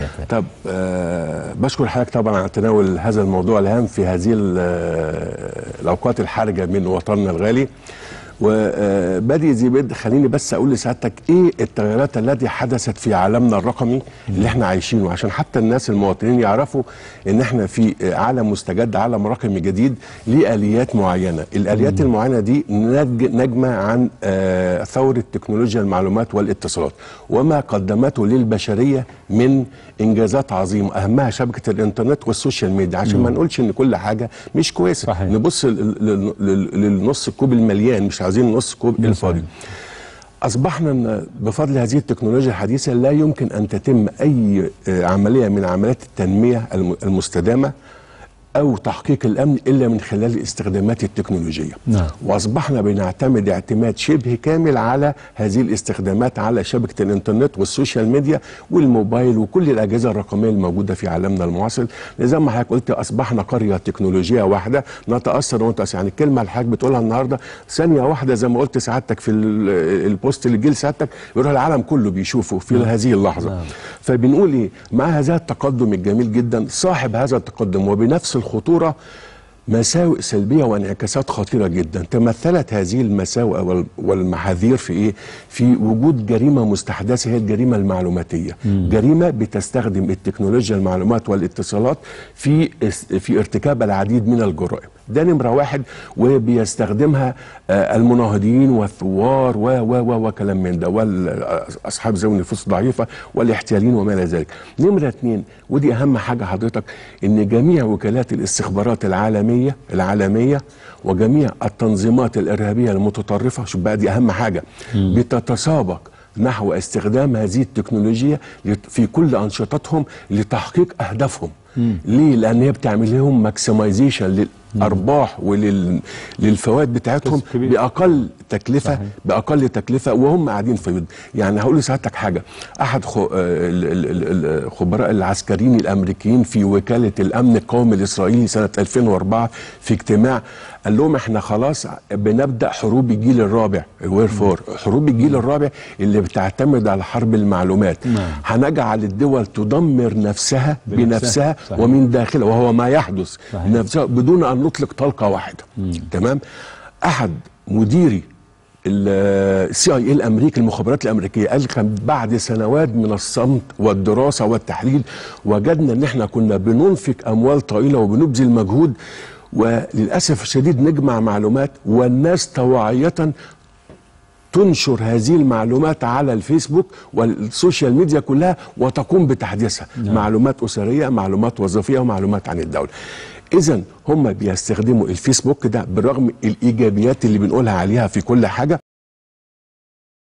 طب آه بشكر حضرتك طبعا على تناول هذا الموضوع الهام في هذه الاوقات الحرجه من وطننا الغالي وبادي زيبيد خليني بس اقول لسعادتك ايه التغيرات التي حدثت في عالمنا الرقمي اللي احنا عايشينه عشان حتى الناس المواطنين يعرفوا ان احنا في عالم مستجد عالم رقمي جديد ليه اليات معينه الاليات المعينه دي نج نجمه عن آه ثوره تكنولوجيا المعلومات والاتصالات وما قدمته للبشريه من انجازات عظيمه اهمها شبكه الانترنت والسوشيال ميديا عشان ما نقولش ان كل حاجه مش كويسه صحيح. نبص للنص الكوب المليان مش عايزين نص كوب الفاضي اصبحنا بفضل هذه التكنولوجيا الحديثه لا يمكن ان تتم اي عمليه من عمليات التنميه المستدامه او تحقيق الامن الا من خلال الاستخدامات التكنولوجيه نعم. واصبحنا بنعتمد اعتماد شبه كامل على هذه الاستخدامات على شبكه الانترنت والسوشيال ميديا والموبايل وكل الاجهزه الرقميه الموجوده في عالمنا المعاصر زي ما حضرتك قلت اصبحنا قريه تكنولوجيه واحده نتاثر ونتاثر يعني الكلمه اللي حضرتك بتقولها النهارده ثانيه واحده زي ما قلت سعادتك في البوست اللي جه لسعادتك يروح العالم كله بيشوفه في نعم. هذه اللحظه نعم. فبنقول ايه مع هذا التقدم الجميل جدا صاحب هذا التقدم وبنفس الخطوره مساوئ سلبيه وانعكاسات خطيره جدا تمثلت هذه المساوئ والمحاذير في ايه في وجود جريمه مستحدثه هي الجريمه المعلوماتيه مم. جريمه بتستخدم التكنولوجيا المعلومات والاتصالات في في ارتكاب العديد من الجرائم ده نمره واحد وبيستخدمها آه المناهضين والثوار و و و وكلام من ده واصحاب ذوي النفوس الضعيفه والاحتياليين وما الى ذلك. نمره اثنين ودي اهم حاجه حضرتك ان جميع وكالات الاستخبارات العالميه العالميه وجميع التنظيمات الارهابيه المتطرفه شوف بقى دي اهم حاجه مم. بتتسابق نحو استخدام هذه التكنولوجيا في كل انشطتهم لتحقيق اهدافهم. مم. ليه؟ لان هي بتعمل لهم ماكسمايزيشن للارباح وللفوائد بتاعتهم بس كبير. باقل تكلفه صحيح. باقل تكلفه وهم قاعدين في بيوت يعني هقول لسعادتك حاجه احد خ- آه، ال- ال- ال- الخبراء العسكريين الامريكيين في وكاله الامن القومي الاسرائيلي سنه 2004 في اجتماع قال لهم احنا خلاص بنبدا حروب الجيل الرابع وير فور حروب الجيل الرابع اللي بتعتمد على حرب المعلومات نعم. هنجعل الدول تدمر نفسها بنفسها. بنفسها صحيح. ومن داخلها وهو ما يحدث صحيح. نفسها بدون ان نطلق طلقه واحده تمام احد مديري السي اي الامريكي المخابرات الامريكيه قال كان بعد سنوات من الصمت والدراسه والتحليل وجدنا ان احنا كنا بننفق اموال طائله وبنبذل مجهود وللاسف الشديد نجمع معلومات والناس طواعيه تنشر هذه المعلومات على الفيسبوك والسوشيال ميديا كلها وتقوم بتحديثها نعم. معلومات اسريه معلومات وظيفيه ومعلومات عن الدوله اذا هم بيستخدموا الفيسبوك ده برغم الايجابيات اللي بنقولها عليها في كل حاجه